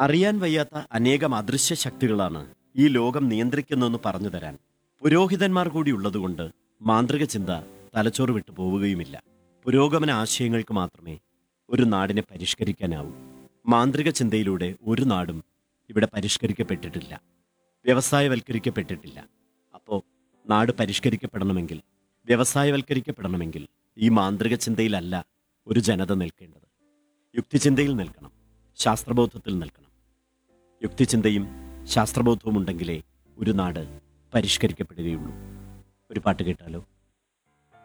അറിയാൻ വയ്യാത്ത അനേകം അദൃശ്യ ശക്തികളാണ് ഈ ലോകം നിയന്ത്രിക്കുന്നതെന്ന് പറഞ്ഞു തരാൻ പുരോഹിതന്മാർ കൂടി ഉള്ളതുകൊണ്ട് മാന്ത്രിക ചിന്ത തലച്ചോറ് വിട്ടു പോവുകയുമില്ല പുരോഗമന ആശയങ്ങൾക്ക് മാത്രമേ ഒരു നാടിനെ പരിഷ്കരിക്കാനാവൂ മാന്ത്രിക ചിന്തയിലൂടെ ഒരു നാടും ഇവിടെ പരിഷ്കരിക്കപ്പെട്ടിട്ടില്ല വ്യവസായവൽക്കരിക്കപ്പെട്ടിട്ടില്ല അപ്പോൾ നാട് പരിഷ്കരിക്കപ്പെടണമെങ്കിൽ വ്യവസായവൽക്കരിക്കപ്പെടണമെങ്കിൽ ഈ മാന്ത്രിക ചിന്തയിലല്ല ഒരു ജനത നിൽക്കേണ്ടത് യുക്തിചിന്തയിൽ നിൽക്കണം ശാസ്ത്രബോധത്തിൽ നിൽക്കണം യുക്തിചിന്തയും ശാസ്ത്രബോധവും ഉണ്ടെങ്കിലേ ഒരു നാട് പരിഷ്കരിക്കപ്പെടുകയുള്ളൂ ഒരു പാട്ട് കേട്ടാലോ